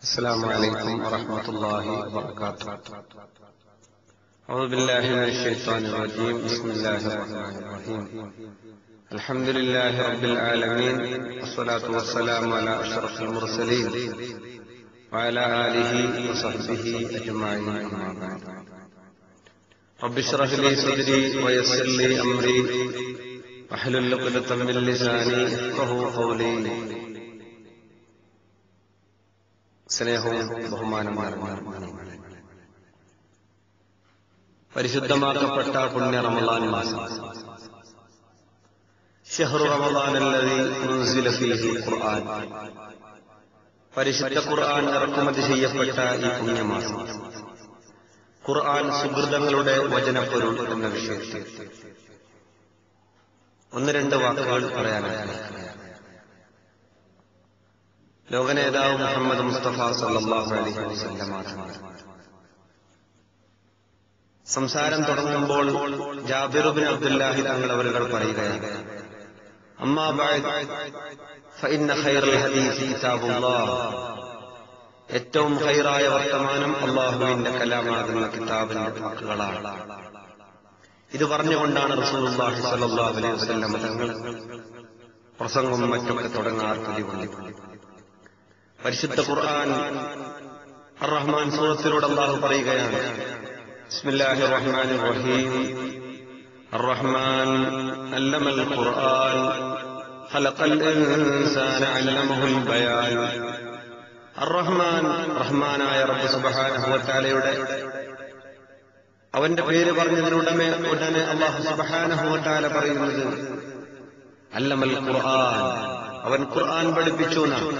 السلام عليكم ورحمة الله وبركاته أعوذ بالله من الشيطان الرجيم بسم الله الرحمن الرحيم الحمد لله رب العالمين والصلاة والسلام على أشرف المرسلين وعلى آله وصحبه أجمعين أما بعد رب اشرح لي صدري ويسر لي أمري واحلل عقدة من لساني يفقهوا قولي സ്നേഹവും ബഹുമാനം പരിശുദ്ധമാക്കപ്പെട്ട പുണ്യ റമദാൻ മാസം ഷഹ്റു റമദാനല്ലതി ഉൻസില ഫീഹി ഖുർആൻ പരിശുദ്ധ ഖുർആൻ ഇറക്കുമതി ചെയ്യപ്പെട്ട ഈ പുണ്യമാസം ഖുർആൻ സുഹൃതങ്ങളുടെ വചനപ്പൊരുൾ എന്ന വിഷയത്തിൽ ഒന്ന് രണ്ട് വാക്കുകൾ പറയാനാണ് ലോകനേതാവ് മുഹമ്മദ് മുസ്തഫ സല്ലാഹു അലൈഹി വസല്ലമ സംസാരം തുടങ്ങുമ്പോൾ ജാബിറുബിൻ അബ്ദുല്ലാഹി തങ്ങൾ അവരുകൾ പറയുകയാണ് അമ്മാ ഫഇന്ന ഖൈറൽ ഹദീസ് കിതാബുല്ലാഹ് ഏറ്റവും ഹൈറായ വർത്തമാനം അള്ളാഹുവിന്റെ കലാമാകുന്ന കിതാബിന്റെ വാക്കുകളാണ് ഇത് പറഞ്ഞുകൊണ്ടാണ് റസൂലുള്ളാഹി സ്വല്ലല്ലാഹു അലൈഹി വസല്ലം തങ്ങൾ പ്രസംഗം മറ്റൊക്കെ തുടങ്ങാർ പതിവുണ്ട് പരിശുദ്ധ ഖുർആൻ അർ റഹ്മാൻ സൂറത്തിലൂടെ അള്ളാഹു പറയുകയാണ് ബിസ്മില്ലാഹി റഹ്മാൻ റഹീം الرحمن علم القرآن خلق الإنسان علمه البيان الرحمن റഹ്മാനായ റബ്ബ് സുബ്ഹാനഹു വതആലയുടെ അവന്റെ പേര് പറഞ്ഞതിനുടമെ ഉടനെ അള്ളാഹു സുബ്ഹാനഹു വതആല പറയുന്നത് അല്ലമൽ ഖുർആൻ അവൻ ഖുർആൻ പഠിപ്പിച്ചു എന്നാണ്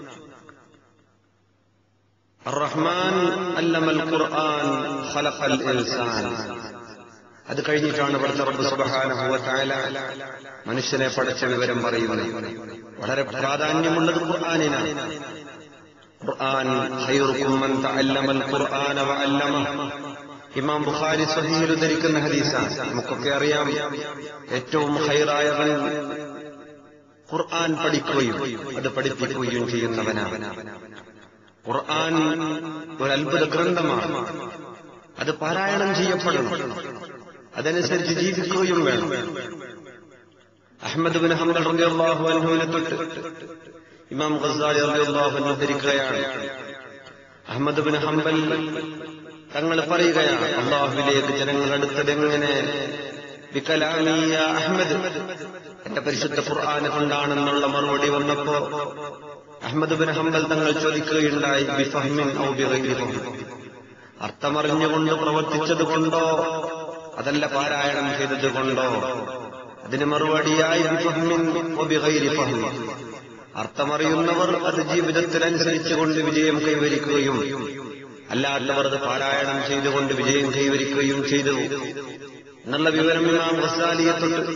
الرحمن علم القرآن خلق الإنسان അത് കഴിഞ്ഞിട്ടാണ് ഇവിടുത്തെ റബ്ബ് സുബ്ഹാനഹു വതആല മനുഷ്യനെ പഠിച്ച വിവരം പറയുന്നത് വളരെ പ്രാധാന്യമുള്ളത് ഖുർആനിനാണ് ഖുർആൻ ഖൈറുക്കും മൻ തഅല്ലമൽ ഖുർആന വഅല്ലമഹു ഇമാം ബുഖാരി സ്വഹീഹിൽ ഉദ്ധരിക്കുന്ന ഹദീസാണ് നമുക്കൊക്കെ അറിയാം ഏറ്റവും ഹൈറായവൻ ഖുർആൻ പഠിക്കുകയും അത് പഠിപ്പിക്കുകയും ചെയ്യുന്നവനാണ് ഖുർആൻ ഒരു അത്ഭുത ഗ്രന്ഥമാണ് അത് പാരായണം ചെയ്യപ്പെടണം അതനുസരിച്ച് ജീവിക്കുകയും വേണം അഹമ്മദ് ബിൻ ഹംബൽ റളിയല്ലാഹു അൻഹുവിനെ തൊട്ട് ഇമാം ഖസാലി റളിയല്ലാഹു അൻഹു ധരിക്കുകയാണ് അഹമ്മദ് ബിൻ ഹംബൽ തങ്ങൾ പറയുകയാണ് അള്ളാഹുവിലേക്ക് ജനങ്ങൾ അടുത്തതെങ്ങനെ ബികലാമിയ അഹമ്മദ് എന്റെ പരിശുദ്ധ ഖുർആനെ കൊണ്ടാണെന്നുള്ള മറുപടി വന്നപ്പോ അഹമ്മദ് ബിൻ ഹംബൽ തങ്ങൾ ചോദിക്കുകയുണ്ടായി ബിഫഹ്മിൻ ഔ ബിഗൈരി അർത്ഥമറിഞ്ഞുകൊണ്ട് പ്രവർത്തിച്ചത് കൊണ്ടോ അതല്ല പാരായണം ചെയ്തത് കൊണ്ടോ അതിന് മറുപടിയായി ബിഫഹ്മിൻ ഔ ബിഗൈരി ഫഹ്മി അർത്ഥമറിയുന്നവർ അത് ജീവിതത്തിനനുസരിച്ചുകൊണ്ട് വിജയം കൈവരിക്കുകയും അല്ലാത്തവർ അത് പാരായണം ചെയ്തുകൊണ്ട് വിജയം കൈവരിക്കുകയും ചെയ്തു എന്നുള്ള വിവരം ഇമാം ഗസാലിയെ തൊട്ട്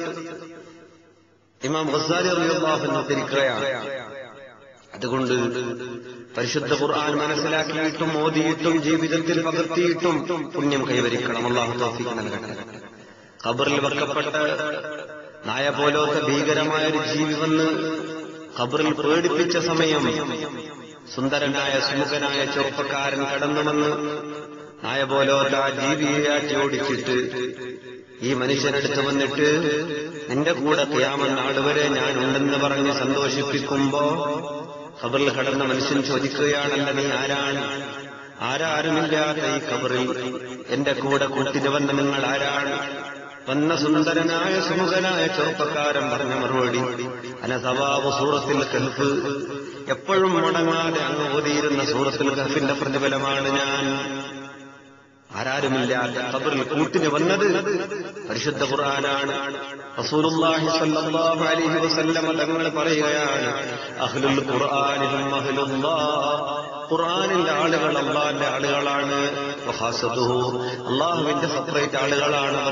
ഇമാം ഗസാലി അറിയാഹു തിരിക്കുകയാണ് അതുകൊണ്ട് പരിശുദ്ധ ഖുർആൻ മനസ്സിലാക്കിയിട്ടും ഓതിയിട്ടും ജീവിതത്തിൽ പകർത്തിയിട്ടും പുണ്യം കൈവരിക്കണം അള്ളാഹു തോഫിക്ക് നൽകട്ടെ ഖബറിൽ വെക്കപ്പെട്ട നായ പോലത്തെ ഭീകരമായ ഒരു ജീവി വന്ന് ഖബറിൽ പേടിപ്പിച്ച സമയം സുന്ദരനായ സുമുഖനായ ചെറുപ്പക്കാരൻ കടന്നുവന്ന് നായ പോലോത്ത ആ ജീവിയെ ആറ്റി ഓടിച്ചിട്ട് ഈ മനുഷ്യനടുത്ത് വന്നിട്ട് നിന്റെ കൂടെ ക്യാമൻ നാടുവരെ ഞാൻ ഉണ്ടെന്ന് പറഞ്ഞ് സന്തോഷിപ്പിക്കുമ്പോ ഖബറിൽ കടന്ന മനുഷ്യൻ ചോദിക്കുകയാണല്ല നീ ആരാണ് ആരാരുമില്ലാത്ത ഈ ഖബറിൽ എന്റെ കൂടെ കൂട്ടിന് വന്ന നിങ്ങൾ ആരാണ് വന്ന സുന്ദരനായ സുമുഖനായ ചെറുപ്പക്കാരൻ പറഞ്ഞ മറുപടി അനസവാബ് സൂറത്തിൽ കൽഫ് എപ്പോഴും മുടങ്ങാതെ അങ്ങ് ഓതിയിരുന്ന സൂറത്തിൽ കൽഫിന്റെ പ്രതിഫലമാണ് ഞാൻ ആരാരുമില്ലാത്ത ഖബറിൽ കൂട്ടിന് വന്നത് പരിശുദ്ധ ഖുർആനാണ് റസൂലുള്ളാഹി സ്വല്ലല്ലാഹു അലൈഹി വസല്ലം തങ്ങൾ പറയുകയാണ് അഹ്ലുൽ ഖുർആനിഹും അഹ്ലുല്ലാഹ് ഖുർആനിന്റെ ആളുകൾ അള്ളാഹിന്റെ ആളുകളാണ് അള്ളാഹുവിന്റെ സെപ്പറേറ്റ് ആളുകളാണ് അവർ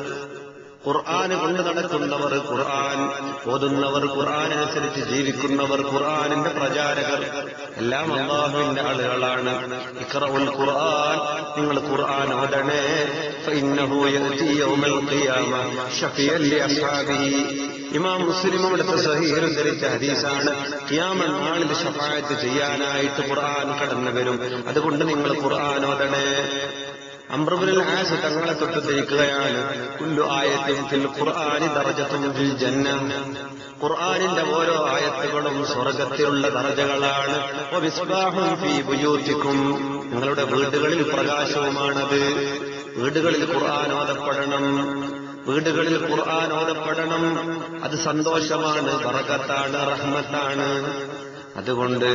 ഖുർആൻ കൊണ്ട് നടക്കുന്നവർ ഖുർആൻ ഓതുന്നവർ ഖുർആൻ അനുസരിച്ച് ജീവിക്കുന്നവർ ഖുർആനിന്റെ പ്രചാരകർ എല്ലാം അള്ളാഹുവിന്റെ ആളുകളാണ് ഇഖ്റഉൽ ഖുർആൻ നിങ്ങൾ ഖുർആൻ ഓതണേ فإنه يأتي يوم القيامة شفيعا لأصحابه ഇമാം മുസ്ലിം അവിടുത്തെ സഹീർ ധരിച്ച ഹദീസാണ് ഖിയാമൻ നാളിൽ ഷഫായത്ത് ചെയ്യാനായിട്ട് ഖുർആൻ കടന്നു വരും അതുകൊണ്ട് നിങ്ങൾ ഖുർആൻ ഓതണേ അമ്രബുൽ ആസ് തങ്ങളെ തൊട്ട് ധരിക്കുകയാണ് കുല്ലു ആയത്തിൻ ഫിൽ ഖുർആനി ദറജത്തുൻ ഫിൽ ജന്ന ഖുർആനിന്റെ ഓരോ ആയത്തുകളും സ്വർഗത്തിലുള്ള ദർജകളാണ് വമിസ്ബാഹും ഫീ ബുയൂത്തിക്കും നിങ്ങളുടെ വീടുകളിൽ പ്രകാശവുമാണത് വീടുകളിൽ ഖുർആൻ ഓതപ്പെടണം വീടുകളിൽ ഖുർആൻ ഓതപ്പെടണം അത് സന്തോഷമാണ് ബറകത്താണ് റഹ്മത്താണ് അതുകൊണ്ട്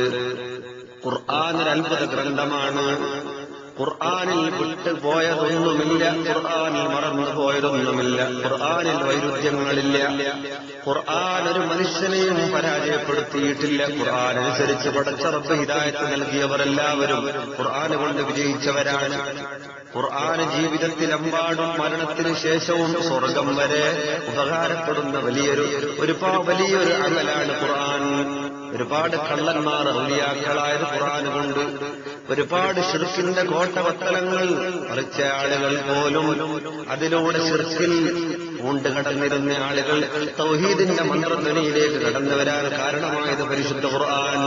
ഖുർആൻ ഒരു അത്ഭുത ഗ്രന്ഥമാണ് ഖുർആാനിൽ വിട്ടുപോയതൊന്നുമില്ല ഖുർആാനിൽ മറന്നുപോയതൊന്നുമില്ല ഖുർആാനിൽ വൈരുദ്ധ്യങ്ങളില്ല ഖുർആൻ ഒരു മനുഷ്യനെയും പരാജയപ്പെടുത്തിയിട്ടില്ല ഖുർആൻ അനുസരിച്ച് പടച്ച റബ്ബ് ഹിദായത്ത് നൽകിയവരെല്ലാവരും ഖുർആൻ കൊണ്ട് വിജയിച്ചവരാണ് ഖുർആൻ ജീവിതത്തിലെമ്പാടും മരണത്തിന് ശേഷവും സ്വർഗം വരെ ഉപകാരപ്പെടുന്ന വലിയൊരു ഒരുപാട് വലിയൊരു അമലാണ് ഖുർആൻ ഒരുപാട് കള്ളന്മാർ ഔലിയാക്കളായത് ഖുർആൻ കൊണ്ട് ഒരുപാട് ഷിർക്കിന്റെ കോട്ടവത്തലങ്ങൾ മറിച്ച ആളുകൾ പോലും അതിലൂടെ ഷിർക്കിൽ ഊണ്ട് കടന്നിരുന്ന ആളുകൾ തൗഹീദിന്റെ മന്ത്രധ്വനിയിലേക്ക് കടന്നു വരാൻ കാരണമായത് പരിശുദ്ധ ഖുർആൻ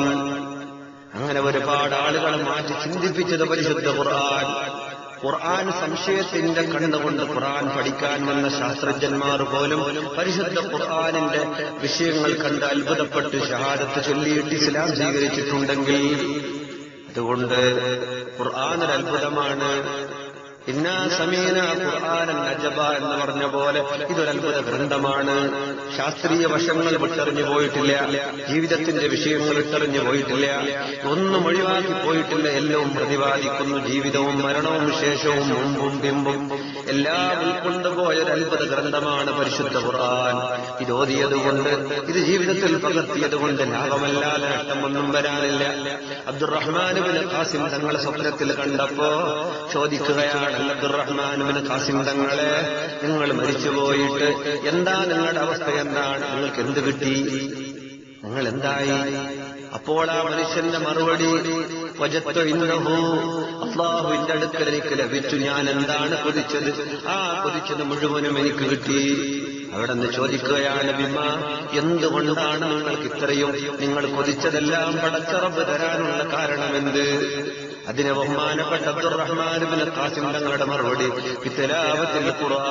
അങ്ങനെ ഒരുപാട് ആളുകളെ മാറ്റി ചിന്തിപ്പിച്ചത് പരിശുദ്ധ ഖുർആൻ ഖുർആൻ സംശയത്തിന്റെ കണ്ണുകൊണ്ട് ഖുർആൻ പഠിക്കാൻ വന്ന ശാസ്ത്രജ്ഞന്മാർ പോലും പരിശുദ്ധ ഖുർആനിന്റെ വിഷയങ്ങൾ കണ്ട് അത്ഭുതപ്പെട്ട് ഷഹാദത്ത് ചൊല്ലിയിട്ട് ഇസ്ലാം സ്വീകരിച്ചിട്ടുണ്ടെങ്കിൽ അതുകൊണ്ട് ഖുർആൻ ഒരു അത്ഭുതമാണ് ഇന്നാ സമീന ഖുർആാനൻ നജബ എന്ന് പറഞ്ഞ പോലെ ഇതൊരു അത്ഭുത ഗ്രന്ഥമാണ് ശാസ്ത്രീയ വശങ്ങൾ വിട്ടെറിഞ്ഞു പോയിട്ടില്ല ജീവിതത്തിന്റെ വിഷയങ്ങൾ ഇട്ടെറിഞ്ഞു പോയിട്ടില്ല ഒന്നും ഒഴിവാക്കി പോയിട്ടില്ല എല്ലാം പ്രതിപാദിക്കുന്നു ജീവിതവും മരണവും ശേഷവും മുമ്പും പിമ്പും എല്ലാം ഉൾക്കൊണ്ടുപോയ ഒരു അത്ഭുത ഗ്രന്ഥമാണ് പരിശുദ്ധ ഖുർആൻ ഇത് ഓതിയതുകൊണ്ട് ഇത് ജീവിതത്തിൽ പകർത്തിയതുകൊണ്ട് ലാഭമല്ലാതെ നഷ്ടമൊന്നും വരാനില്ല അബ്ദുറഹ്മാനുബിന് ഖാസിം തങ്ങളെ സ്വപ്നത്തിൽ കണ്ടപ്പോ ചോദിക്കുകയാണ് അബ്ദുറഹ്മാനുബിന് ഖാസിം തങ്ങളെ നിങ്ങൾ മരിച്ചുപോയിട്ട് എന്താ നിങ്ങളുടെ അവസ്ഥ എന്താണ് നിങ്ങൾക്ക് എന്ത് കിട്ടി നിങ്ങൾ എന്തായി അപ്പോൾ ആ മനുഷ്യന്റെ മറുപടി വജത്തു ഇന്നഹു അള്ളാഹുവിന്റെ അടുക്കൽ എനിക്ക് ലഭിച്ചു ഞാൻ എന്താണ് കൊതിച്ചത് ആ കൊതിച്ചത് മുഴുവനും എനിക്ക് കിട്ടി അവിടെ നിന്ന് ചോദിക്കുകയാണ് ബിമ എന്തുകൊണ്ടാണ് നിങ്ങൾക്ക് ഇത്രയും നിങ്ങൾ കൊതിച്ചതെല്ലാം പടച്ചറബ് തരാനുള്ള കാരണമെന്ത് അതിന് ബഹുമാനപ്പെട്ട അബ്ദുറഹ്മാൻ ബിൻ ഖാസിം തങ്ങളുടെ മറുപടി ഇത്തലാവത്തിൽ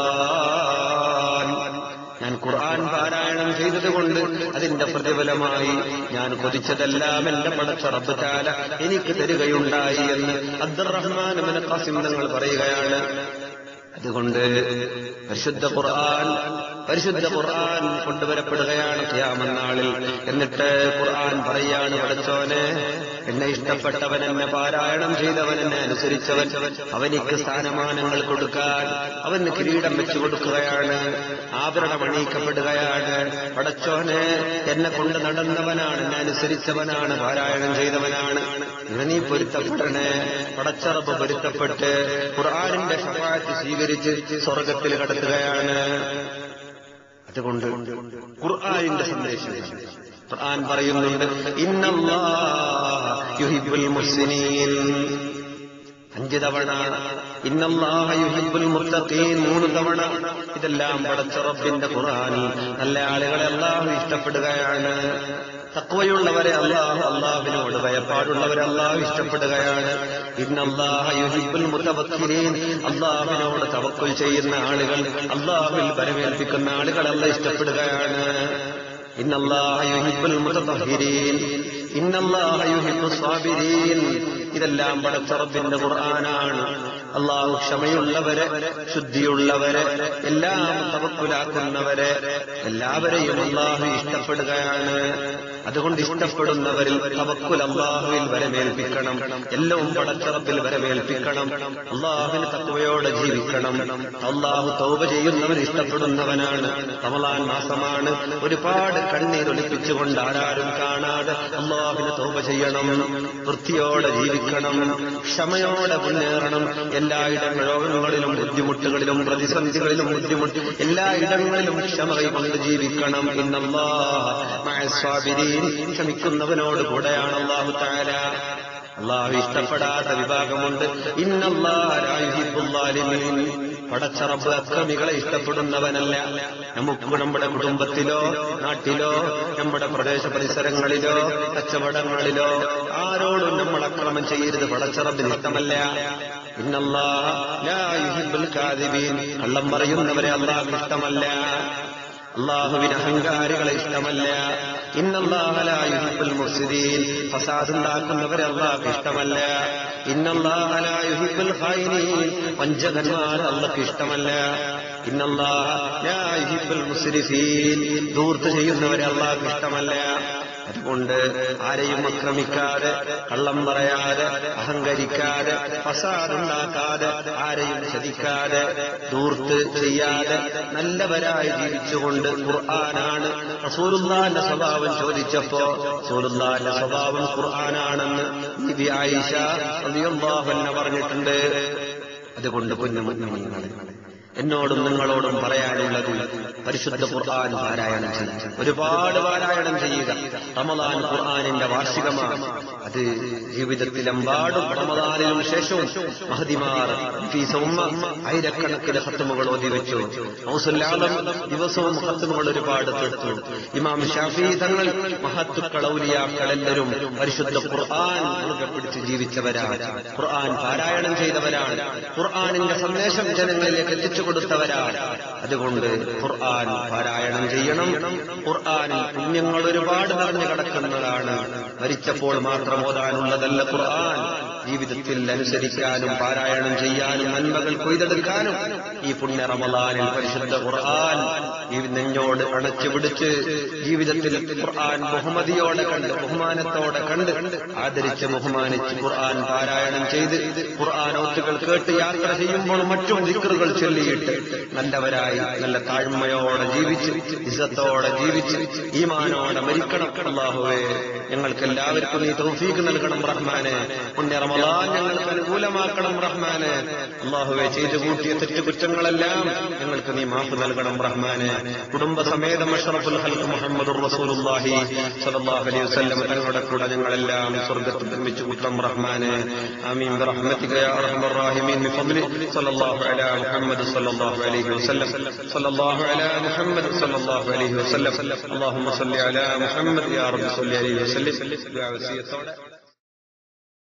ഖുർആൻ ഞാൻ ഖുർആൻ പാരായണം ചെയ്തതുകൊണ്ട് അതിന്റെ പ്രതിഫലമായി ഞാൻ കൊതിച്ചതെല്ലാം എന്റെ പടച്ച റബ്ബ് താല എനിക്ക് തരികയുണ്ടായി എന്ന് അബ്ദുറഹ്മാൻ ബിൻ ഖാസിം തങ്ങൾ പറയുകയാണ് അതുകൊണ്ട് പരിശുദ്ധ ഖുർആൻ പരിശുദ്ധ ഖുർആൻ കൊണ്ടുവരപ്പെടുകയാണ് ഖിയാമന്നാളിൽ എന്നിട്ട് ഖുർആൻ പറയാണ് പഠിച്ചോനെ എന്നെ ഇഷ്ടപ്പെട്ടവൻ എന്നെ പാരായണം ചെയ്തവൻ എന്നെ അനുസരിച്ചവൻ അവനിക്ക് സ്ഥാനമാനങ്ങൾ കൊടുക്കാൻ അവന് കിരീടം വെച്ചു കൊടുക്കുകയാണ് ആഭരണം അണിയിക്കപ്പെടുകയാണ് പടച്ചോനെ എന്നെ കൊണ്ട് നടന്നവനാണ് എന്നെ അനുസരിച്ചവനാണ് പാരായണം ചെയ്തവനാണ് ഇവനീ പൊരുത്തപ്പെടണേ പടച്ചറപ്പ് പൊരുത്തപ്പെട്ട് ഖുർആാനിന്റെ ഷഫായത്ത് സ്വീകരിച്ച് സ്വർഗത്തിൽ കടത്തുകയാണ് അതുകൊണ്ട് ഖുർആാനിന്റെ സന്ദേശം ഖുർആൻ പറയുന്നുണ്ട് ഇന്നല്ലാഹുൽ മുസ്ലിമീൻ അഞ്ച് തവണ ഇന്നല്ലാഹ യുഹിബ്ബുൽ മുത്തഖീൻ മൂന്ന് തവണ ഇതെല്ലാം പടച്ച റബ്ബിന്റെ ഖുർആനിൽ നല്ല ആളുകളെ അള്ളാഹു ഇഷ്ടപ്പെടുകയാണ് തക്വയുള്ളവരെ അള്ളാഹു അള്ളാഹുവിനോട് ഭയപ്പാടുള്ളവരെ അള്ളാഹു ഇഷ്ടപ്പെടുകയാണ് ഇന്നല്ലാഹ യുഹിബ്ബുൽ മുതവക്കിരീൻ അള്ളാഹുവിനോട് തവക്കുൽ ചെയ്യുന്ന ആളുകൾ അള്ളാഹുവിൽ വരവേൽപ്പിക്കുന്ന ആളുകൾ അല്ല ഇഷ്ടപ്പെടുകയാണ് ഇന്നല്ലാഹ യുഹിബ്ബുൽ മുതതഹിരീൻ ഇന്നല്ലാഹ യുഹിബ്ബുസ് സാബിരീൻ ഇതെല്ലാം പടച്ചറബിന്റെ ഖുർആനാണ് അള്ളാഹു ക്ഷമയുള്ളവരെ ശുദ്ധിയുള്ളവരെ എല്ലാം തവക്കുലാക്കുന്നവരെ എല്ലാവരെയും അള്ളാഹു ഇഷ്ടപ്പെടുകയാണ് അതുകൊണ്ട് ഇഷ്ടപ്പെടുന്നവരിൽ തവക്കുൽ അള്ളാഹുവിൽ വരമേൽപ്പിക്കണം എല്ലാം പടച്ചറബിൽ വരമേൽപ്പിക്കണം അള്ളാഹുവിന് തത്വയോടെ ജീവിക്കണം അള്ളാഹു തൗബ ചെയ്യുന്നവൻ ഇഷ്ടപ്പെടുന്നവനാണ് റമളാൻ മാസമാണ് ഒരുപാട് കണ്ണീരൊലിപ്പിച്ചുകൊണ്ട് ആരാരും കാണാതെ അള്ളാഹുവിന് തൗബ ചെയ്യണം വൃത്തിയോടെ ജീവിക്കണം ക്ഷമയോടെ മുന്നേറണം എല്ലായിടങ്ങളിലും ബുദ്ധിമുട്ടുകളിലും പ്രതിസന്ധികളിലും ബുദ്ധിമുട്ട് എല്ലായിടങ്ങളിലും ക്ഷമ കൈകൊണ്ട് ജീവിക്കണം ഇന്നല്ലാഹിരീൻ ക്ഷമിക്കുന്നവനോട് കൂടെയാണ് അള്ളാഹു താര അള്ളാഹു ഇഷ്ടപ്പെടാത്ത വിഭാഗമുണ്ട് ഇന്നല്ലാഹിബുല്ലാലിമീൻ പടച്ചറബ് അക്രമികളെ ഇഷ്ടപ്പെടുന്നവനല്ല നമുക്ക് നമ്മുടെ കുടുംബത്തിലോ നാട്ടിലോ നമ്മുടെ പ്രദേശ പരിസരങ്ങളിലോ കച്ചവടങ്ങളിലോ ആരോടും നമ്മൾ അക്രമം ചെയ്യരുത് പടച്ചറബിന് ഇഷ്ടമല്ല ഇന്നല്ലാഹ ലാ യുഹിബ്ബുൽ കാദിബീൻ കള്ളം പറയുന്നവരെ അള്ളാഹ് ഇഷ്ടമല്ല അള്ളാഹുവിന് അഹങ്കാരികളെ ഇഷ്ടമല്ല ഇന്നല്ലാഹുൽ മുഫ്സിദീൻ ഫസാദ് ഉണ്ടാക്കുന്നവരെ അള്ളാഹ് ഇഷ്ടമല്ല ഇന്നല്ലാഹുൽ ഖായിനീൻ വഞ്ചകന്മാർ അള്ളാഹ് ഇഷ്ടമല്ല ഇന്നല്ലാഹുൽ മുസ്രിഫീൻ ദൂർത്ത് ചെയ്യുന്നവരെ അള്ളാഹ് ഇഷ്ടമല്ല അതുകൊണ്ട് ആരെയും ആക്രമിക്കാതെ കള്ളം പറയാതെ അഹങ്കരിക്കാതെ ഫസാദുണ്ടാക്കാതെ ആരെയും ചതിക്കാതെ ദൂർത്ത് ചെയ്യാതെ നല്ലവരായി ജീവിച്ചുകൊണ്ട് ഖുർആനാണ് റസൂലുള്ളാന്റെ സ്വഭാവം ചോദിച്ചപ്പോ റസൂലുള്ളാന്റെ സ്വഭാവം ഖുർആനാണെന്ന് ബിബി ആയിഷ റളിയല്ലാഹു അൻഹ പറഞ്ഞിട്ടുണ്ട് അതുകൊണ്ട് കുഞ്ഞുമുഞ്ഞുങ്ങളെ എന്നോടും നിങ്ങളോടും പറയാനുള്ളത് പരിശുദ്ധ ഖുർആൻ പാരായണം ചെയ്യുക ഒരുപാട് പാരായണം ചെയ്യുക റമദാൻ ഖുർആനിന്റെ വാർഷികമാണ് അത് ജീവിതത്തിലെമ്പാടും റമദാനിനും ശേഷവും മഹദിമാർ ഫീസൗമ്മ ആയിരക്കണക്കിന് ഹത്തുമുകൾ ഓതി വെച്ചു ഔസുല്ലാദം ദിവസവും ഹത്തുമുകൾ ഒരുപാട് തീർത്തു ഇമാം ഷാഫി തങ്ങൾ മഹത്തുക്കളൗലിയാക്കളെല്ലാവരും പരിശുദ്ധ ഖുർആൻ മുറുകെ പിടിച്ച് ജീവിച്ചവരാണ് ഖുർആൻ പാരായണം ചെയ്തവരാണ് ഖുർആനിന്റെ സന്ദേശം ജനങ്ങളിലേക്ക് എത്തിച്ചു കൊടുത്തവരാണ് അതുകൊണ്ട് ഖുർആൻ പാരായണം ചെയ്യണം ഖുർആനിൽ പുണ്യങ്ങൾ ഒരുപാട് നിറഞ്ഞു കിടക്കുന്നതാണ് മരിച്ചപ്പോൾ മാത്രം ഓതാനുള്ളതല്ല ഖുർആൻ ജീവിതത്തിൽ അനുസരിക്കാനും പാരായണം ചെയ്യാനും നന്മകൾ കൊയ്തെടുക്കാനും ഈ പുണ്യ റമദാനിൽ പരിശുദ്ധ ഖുർആൻ ഈ നെഞ്ഞോട് അണച്ചു പിടിച്ച് ജീവിതത്തിൽ ഖുർആൻ ബഹുമതിയോടെ കണ്ട് ബഹുമാനത്തോടെ കണ്ട് ആദരിച്ച് ബഹുമാനിച്ച് ഖുർആൻ പാരായണം ചെയ്ത് ഖുർആൻ ഒത്തുകൾ കേട്ട് യാത്ര ചെയ്യുമ്പോൾ മറ്റും ദിക്കറുകൾ ചൊല്ലിയിട്ട് നല്ലവരായി നല്ല താഴ്മയോടെ ജീവിച്ച് ഇസത്തോടെ ജീവിച്ച് ഈമാനോടെ മരിക്കണം അള്ളാഹുവേ ഞങ്ങൾക്ക് എല്ലാവർക്കും നീ തൗഫീഖ് നൽകണം റഹ്മാനെ പുണ്യ റമദാൻ ഞങ്ങൾക്ക് അനുകൂലമാക്കണം റഹ്മാനെ അള്ളാഹുവെ ചെയ്തു കൂട്ടിയ തെറ്റുകുറ്റങ്ങളെല്ലാം ഞങ്ങൾക്ക് നീ മാഫ് നൽകണം റഹ്മാനെ കുടുംബസമേതം അഷ്റഫുൽ ഹൽക്ക് മുഹമ്മദ് റസൂലുള്ളാഹി സ്വല്ലല്ലാഹു അലൈഹി വസല്ലം തങ്ങളുടെ കൂടെ ഞങ്ങളെല്ലാം സ്വർഗ്ഗത്തിൽ നിർമ്മിച്ചു കൂട്ടണം റഹ്മാനെ ആമീൻ برحمتك يا ارحم الراحمين بفضل صلى الله على محمد صلى الله عليه وسلم صلى الله على محمد صلى الله عليه وسلم اللهم صل على محمد يا رب صل عليه وسلم دعاء وصية